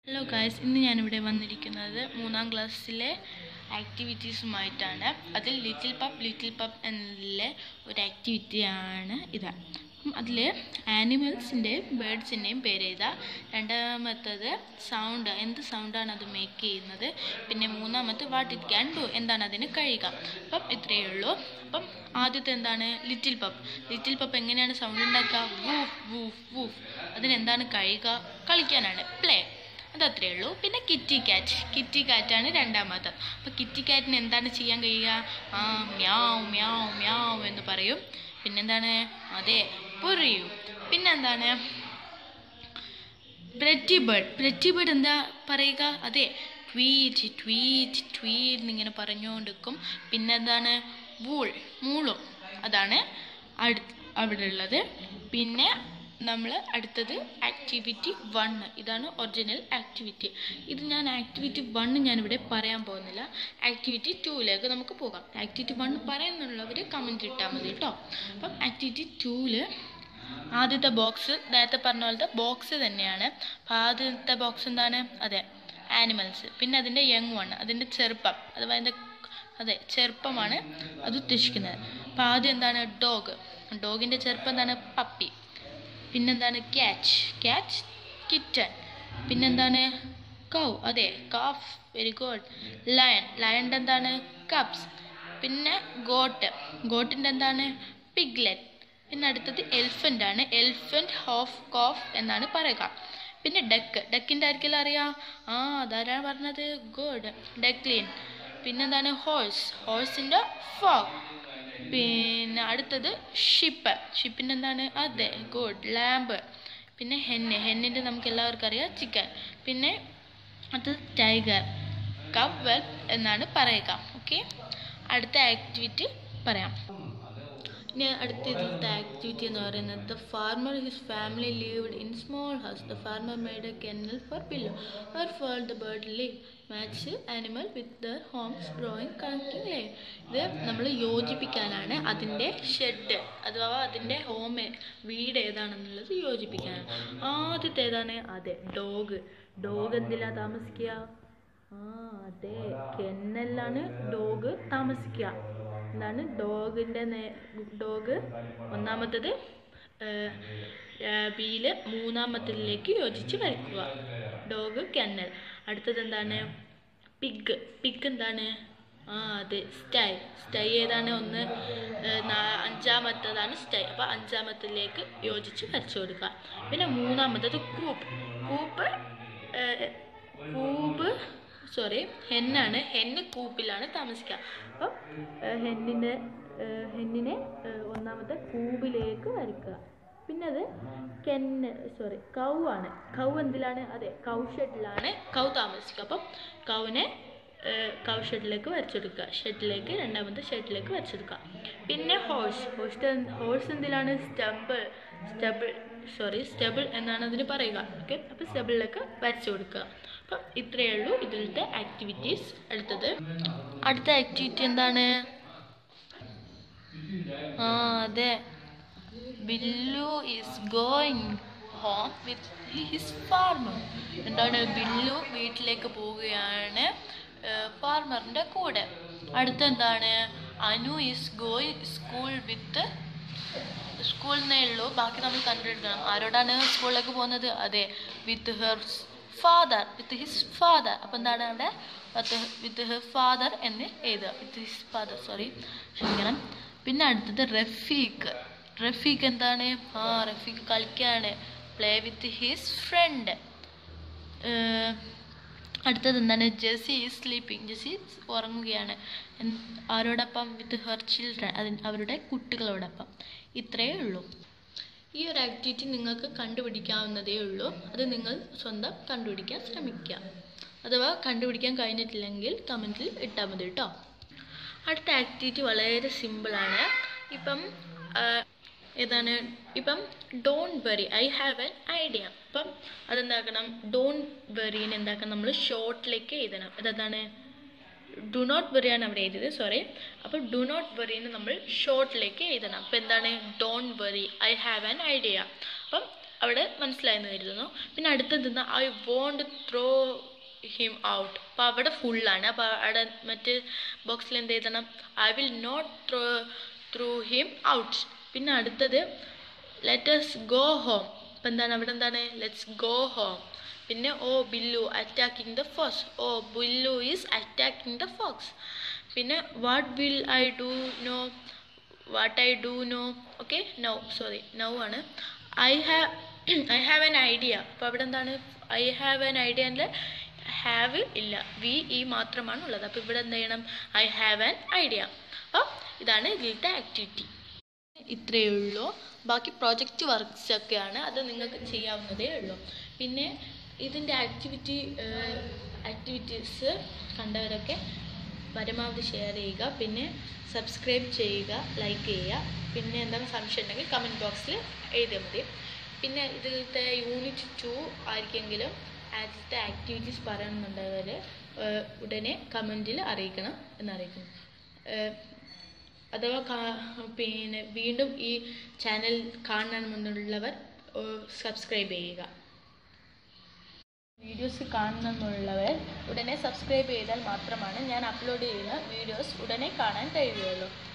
hello guys ഇന്ന് ഞാനിവിടെ വന്നിരിക്കുന്നത് മൂന്നാം ക്ലാസ്സിലെ ആക്ടിവിറ്റീസുമായിട്ടാണ് അതിൽ ലിറ്റിൽ പപ്പ് ലിറ്റിൽ പപ്പ് എന്നതിലെ ഒരു ആക്ടിവിറ്റിയാണ് ഇത് അതിൽ ആനിമൽസിൻ്റെ ബേഡ്സിൻ്റെയും പേര് എഴുതുക രണ്ടാമത്തത് സൗണ്ട് എന്ത് സൗണ്ടാണ് അത് മേക്ക് ചെയ്യുന്നത് പിന്നെ മൂന്നാമത്തെ വാട്ട് ഇറ്റ് ക്യാൻ ഡു എന്താണ് അതിന് കഴിയുക അപ്പം ഇത്രയേ ഉള്ളൂ അപ്പം ആദ്യത്തെ എന്താണ് ലിറ്റിൽ പപ്പ് ലിറ്റിൽ പപ്പ് എങ്ങനെയാണ് സൗണ്ട് ഉണ്ടാക്കുക വൂഫ് വൂഫ് വൂഫ് അതിനെന്താണ് കഴിയുക കളിക്കാനാണ് പ്ലേ അതത്രേ ഉള്ളൂ പിന്നെ കിറ്റി കാറ്റ് കിറ്റി കാറ്റാണ് രണ്ടാമത് അപ്പോൾ കിറ്റി കാറ്റിന് എന്താണ് ചെയ്യാൻ കഴിയുക ആ മ്യാവ് മ്യാവ് മ്യാവ് എന്ന് പറയും പിന്നെന്താണ് അതെ പൊറിയും പിന്നെന്താണ് ബ്രെറ്റി ബേർഡ് ബ്രെറ്റി ബേർഡ് എന്താ പറയുക അതെ ട്വീറ്റ് ട്വീറ്റ് ട്വീറ്റ് എന്നിങ്ങനെ പറഞ്ഞുകൊണ്ടിരിക്കും പിന്നെന്താണ് വൂൾ മൂളും അതാണ് അടു അവിടെ ഉള്ളത് പിന്നെ നമ്മൾ അടുത്തത് ആക്ടിവിറ്റി വണ്ണ് ഇതാണ് ഒറിജിനൽ ആക്ടിവിറ്റി ഇത് ഞാൻ ആക്ടിവിറ്റി വണ്ണ് ഞാനിവിടെ പറയാൻ പോകുന്നില്ല ആക്ടിവിറ്റി ടൂവിലേക്ക് നമുക്ക് പോകാം ആക്ടിവിറ്റി വൺ പറയുന്നുള്ളവർ കമൻറ്റ് ഇട്ടാൽ മതി കേട്ടോ അപ്പം ആക്ടിവിറ്റി ടൂവിൽ ആദ്യത്തെ ബോക്സ് നേരത്തെ പറഞ്ഞ പോലത്തെ ബോക്സ് തന്നെയാണ് അപ്പോൾ ആദ്യത്തെ ബോക്സ് എന്താണ് അതെ ആനിമൽസ് പിന്നെ അതിൻ്റെ യങ് വൺ അതിൻ്റെ ചെറുപ്പം അഥവാ അതിൻ്റെ അതെ ചെറുപ്പമാണ് അത് ഉദ്ദേശിക്കുന്നത് അപ്പോൾ ആദ്യം എന്താണ് ഡോഗ് ഡോഗിൻ്റെ ചെറുപ്പം എന്താണ് പപ്പി പിന്നെന്താണ് ക്യാച്ച് ക്യാച്ച് കിറ്റൺ പിന്നെന്താണ് കൗ അതെ കാഫ് വെരി ഗുഡ് ലയൺ ലയണിൻ്റെ എന്താണ് കപ്സ് പിന്നെ ഗോട്ട് ഗോട്ടിൻ്റെ എന്താണ് പിഗ്ലെറ്റ് പിന്നെ അടുത്തത് എൽഫൻ്റ് ആണ് എൽഫൻറ്റ് ഹോഫ് കോഫ് എന്നാണ് പറയുക പിന്നെ ഡക്ക് ഡക്കിൻ്റെ ആർക്കെല്ലാം അറിയാം ആ അതാരാണ് പറഞ്ഞത് ഗുഡ് ഡക്ലീൻ പിന്നെന്താണ് ഹോഴ്സ് ഹോഴ്സിൻ്റെ ഫോക്ക് പിന്നെ അടുത്തത് ഷിപ്പ് ഷിപ്പിൻ്റെ എന്താണ് അതെ ഗുഡ് ലാമ്പ് പിന്നെ ഹെന്ന് ഹെന്നിൻ്റെ നമുക്ക് എല്ലാവർക്കും അറിയാം ചിക്കൻ പിന്നെ അത് ടൈഗർ കപ്പ് വെൽപ്പ് എന്നാണ് പറയുക ഓക്കെ അടുത്ത ആക്ടിവിറ്റി പറയാം ഇനി അടുത്ത ഇതിലത്തെ ആക്ടിവിറ്റി എന്ന് പറയുന്നത് the farmer his family lived in small house the farmer made a kennel for pillow our foal the bird live match animal with the homes drawing connecting ലേ ഇത് നമ്മൾ യോജിപ്പിക്കാനാണ് അതിൻ്റെ ഷെഡ് അഥവാ അതിൻ്റെ ഹോം വീട് ഏതാണെന്നുള്ളത് യോജിപ്പിക്കാനാണ് ആദ്യത്തെ ഏതാണ് അതെ ഡോഗ് ഡോഗ് എന്തിലാണ് താമസിക്കുക ആ അതെ കെന്നലിലാണ് ഡോഗ് താമസിക്കുക എന്താണ് ഡോഗിൻ്റെ നേ ഡോഗ് ഒന്നാമത്തത് ബിയിൽ മൂന്നാമത്തതിലേക്ക് യോജിച്ച് വരയ്ക്കുക ഡോഗ് കെന്നൽ അടുത്തത് എന്താണ് പിഗ് പിഗ് എന്താണ് ആ അതെ സ്റ്റൈ സ്റ്റൈ ഏതാണ് ഒന്ന് അഞ്ചാമത്തതാണ് സ്റ്റൈ അപ്പോൾ അഞ്ചാമത്തിലേക്ക് യോജിച്ച് വരച്ചു കൊടുക്കുക പിന്നെ മൂന്നാമത്തത് കൂപ്പ് കൂപ്പ് കൂപ്പ് സോറി ഹെന്നാണ് ഹെന്ന് കൂപ്പിലാണ് താമസിക്കുക അപ്പം ഹെന്നിൻ്റെ ഹെന്നിനെ ഒന്നാമത്തെ കൂബിലേക്ക് വരയ്ക്കുക പിന്നെ അത് കെന്ന് സോറി കൗ ആണ് കൗ എന്തിലാണ് അതെ കൗ ഷെഡിലാണ് കൗ താമസിക്കുക അപ്പം കൗവിനെ കൗ ഷെഡിലേക്ക് വരച്ചെടുക്കുക ഷെഡിലേക്ക് രണ്ടാമത്തെ ഷെഡിലേക്ക് വരച്ചെടുക്കുക പിന്നെ ഹോഴ്സ് ഹോഴ്സ് ഹോഴ്സ് എന്തിലാണ് സ്റ്റബിൾ സ്റ്റബിൾ സോറി സ്റ്റബിൾ എന്നാണ് അതിന് പറയുക ഓക്കെ അപ്പോൾ സ്റ്റബിളിലേക്ക് വരച്ചു കൊടുക്കുക അപ്പം ഇത്രയേ ഉള്ളൂ ഇതിലത്തെ ആക്ടിവിറ്റീസ് അടുത്തത് അടുത്ത ആക്ടിവിറ്റി എന്താണ് ആ അതെ Billu is going home with his farmer എന്താണ് ബില്ലു വീട്ടിലേക്ക് പോവുകയാണ് ഫാർമറിൻ്റെ കൂടെ അടുത്തെന്താണ് Anu is going school with സ്കൂളിൽ നിന്നേ ഉള്ളൂ ബാക്കി നമ്മൾ കണ്ടെടുക്കണം ആരോടാണ് സ്കൂളിലേക്ക് പോകുന്നത് അതെ with her father with his father അപ്പം എന്താണ് അവിടെ വിത്ത് ഹെർ ഫാദർ എന്ന് എഴുതുക വിത്ത് ഹിസ് ഫാദർ സോറി ക്ഷമിക്കണം പിന്നെ അടുത്തത് റഫീഖ് റഫീഖ് എന്താണ് ആ റഫീഖ് കളിക്കുകയാണ് പ്ലേ വിത്ത് ഹിസ് ഫ്രണ്ട് അടുത്തത് എന്താണ് ജെസി ഈസ് സ്ലീപ്പിംഗ് ജെസി ഉറങ്ങുകയാണ് ആരോടൊപ്പം വിത്ത് ഹെർ ചിൽഡ്രൻ അതിന് അവരുടെ കുട്ടികളോടൊപ്പം ഇത്രയേ ഉള്ളൂ ഈ ഒരു ആക്ടിവിറ്റി നിങ്ങൾക്ക് കണ്ടുപിടിക്കാവുന്നതേ ഉള്ളൂ അത് നിങ്ങൾ സ്വന്തം കണ്ടുപിടിക്കാൻ ശ്രമിക്കുക അഥവാ കണ്ടുപിടിക്കാൻ കഴിഞ്ഞിട്ടില്ലെങ്കിൽ കമൻറ്റിൽ ഇട്ടാൽ മതി കേട്ടോ അടുത്ത ആക്ടിവിറ്റി വളരെ സിമ്പിളാണ് ഇപ്പം ഏതാണ് ഇപ്പം don't worry I have an idea അപ്പം അതെന്താക്കണം ഡോണ്ട് വെറീനെ എന്താക്കണം നമ്മൾ ഷോർട്ടിലേക്ക് എഴുതണം അതെന്താണ് ഡു നോട്ട് വെറിയാണ് അവിടെ എഴുതിയത് സോറി അപ്പോൾ ഡു നോട്ട് വെറീനെ നമ്മൾ ഷോർട്ടിലേക്ക് എഴുതണം അപ്പോൾ എന്താണ് don't worry I have an idea അപ്പം അവിടെ മനസ്സിലായെന്ന് കരുതുന്നു പിന്നെ അടുത്തത് എന്താ I won't throw him out അപ്പോൾ അവിടെ ഫുള്ളാണ് അപ്പോൾ അവിടെ മറ്റ് ബോക്സിൽ എന്ത് എഴുതണം I will not throw through him out പിന്നെ അടുത്തത് ലെറ്റസ് ഗോ ഹോം അപ്പം എന്താണ് അവിടെ എന്താണ് ലെറ്റ്സ് ഗോ ഹോം പിന്നെ oh Billu attacking the fox oh Billu is attacking the fox പിന്നെ what will I do no what I do no okay no sorry no ആണ് I have I have an idea അപ്പോൾ അവിടെ എന്താണ് I have an idea എൻ്റെ have ഇല്ല വി ഈ മാത്രമാണ് ഉള്ളത് അപ്പോൾ ഇവിടെ എന്ത് ചെയ്യണം ഐ ഹാവ് ആൻ ഐഡിയ അപ്പോൾ ഇതാണ് ഇതിലത്തെ ആക്ടിവിറ്റി ഇത്രയേ ഉള്ളൂ ബാക്കി പ്രോജക്റ്റ് വർക്ക്സ് ഒക്കെയാണ് അത് നിങ്ങൾക്ക് ചെയ്യാവുന്നതേ ഉള്ളൂ പിന്നെ ഇതിൻ്റെ ആക്ടിവിറ്റി ആക്ടിവിറ്റീസ് കണ്ടവരൊക്കെ പരമാവധി ഷെയർ ചെയ്യുക പിന്നെ സബ്സ്ക്രൈബ് ചെയ്യുക ലൈക്ക് ചെയ്യുക പിന്നെ എന്തെങ്കിലും സംശയം ഉണ്ടെങ്കിൽ കമൻറ്റ് ബോക്സിൽ എഴുതിയാൽ മതി പിന്നെ ഇതിലത്തെ യൂണിറ്റ് ടു ആർക്കെങ്കിലും ആദ്യത്തെ ആക്ടിവിറ്റീസ് പറയണമെന്നുണ്ടവർ ഉടനെ കമൻറ്റിൽ അറിയിക്കണം എന്നറിയിക്കുന്നു ഏഹ് അഥവാ കാ- പിന്നെ വീണ്ടും ഈ ചാനൽ കാണണമെന്നുള്ളവർ സബ്സ്ക്രൈബ് ചെയ്യുക വീഡിയോസ് കാണണമെന്നുള്ളവർ ഉടനെ സബ്സ്ക്രൈബ് ചെയ്താൽ മാത്രമാണ് ഞാൻ അപ്ലോഡ് ചെയ്യുന്ന വീഡിയോസ് ഉടനെ കാണാൻ കഴിയുകയുള്ളൂ